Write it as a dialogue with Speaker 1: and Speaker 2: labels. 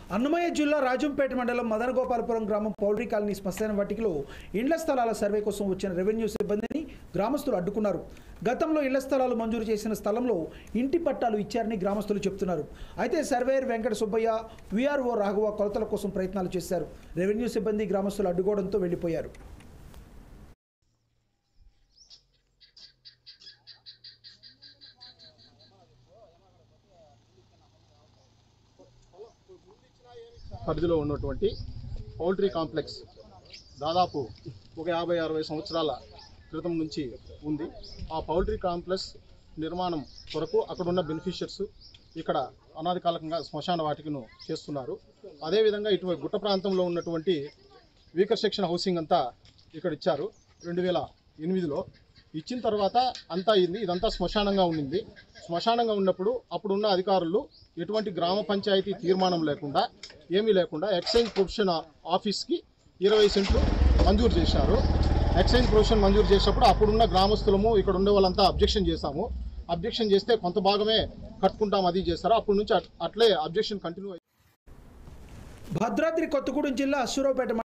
Speaker 1: అన్నమయ్య జిల్లా రాజంపేట మండలం మదనగోపాలపురం గ్రామం పౌల్ట్రీ కాలనీ శ్మశాన వాటికలో ఇండ్ల స్థలాల సర్వే కోసం వచ్చిన రెవెన్యూ సిబ్బందిని గ్రామస్తులు అడ్డుకున్నారు గతంలో ఇళ్ల స్థలాలు మంజూరు చేసిన స్థలంలో ఇంటి పట్టాలు ఇచ్చారని గ్రామస్తులు చెప్తున్నారు అయితే సర్వేయర్ వెంకట సుబ్బయ్య విఆర్ఓ రాఘవ కొలతల కోసం ప్రయత్నాలు చేశారు రెవెన్యూ సిబ్బంది గ్రామస్తులు అడ్డుకోవడంతో వెళ్లిపోయారు
Speaker 2: పరిధిలో ఉన్నటువంటి పౌల్ట్రీ కాంప్లెక్స్ దాదాపు ఒక యాభై అరవై సంవత్సరాల క్రితం నుంచి ఉంది ఆ పౌల్ట్రీ కాంప్లెక్స్ నిర్మాణం కొరకు అక్కడ ఉన్న బెనిఫిషియర్స్ ఇక్కడ అనాది కాలకంగా శ్మశాన వాటికను చేస్తున్నారు అదేవిధంగా ఇటువంటి గుట్ట ప్రాంతంలో ఉన్నటువంటి వీకర్ సెక్షన్ హౌసింగ్ అంతా ఇక్కడ ఇచ్చారు రెండు వేల ఎనిమిదిలో ఇచ్చిన తర్వాత అంతా అయింది ఇదంతా శ్మశానంగా ఉండింది శ్మశానంగా ఉన్నప్పుడు అప్పుడున్న అధికారులు ఎటువంటి గ్రామ పంచాయతీ తీర్మానం లేకుండా ఏమీ లేకుండా ఎక్సైజ్ ప్రొఫెషన్ ఆఫీస్కి ఇరవై సెంట్లు మంజూరు చేశారు ఎక్సైజ్ ప్రొఫెషన్ మంజూరు చేసినప్పుడు అప్పుడున్న గ్రామస్తులము ఇక్కడ ఉండే వాళ్ళంతా అబ్జెక్షన్ చేశాము అబ్జెక్షన్ చేస్తే కొంత భాగమే కట్టుకుంటాం అది చేస్తారు అప్పటి నుంచి అట్- అట్లే అబ్జెక్షన్ కంటిన్యూ
Speaker 1: భద్రాద్రి కొత్తగూడెం జిల్లా అశ్వరావుపేట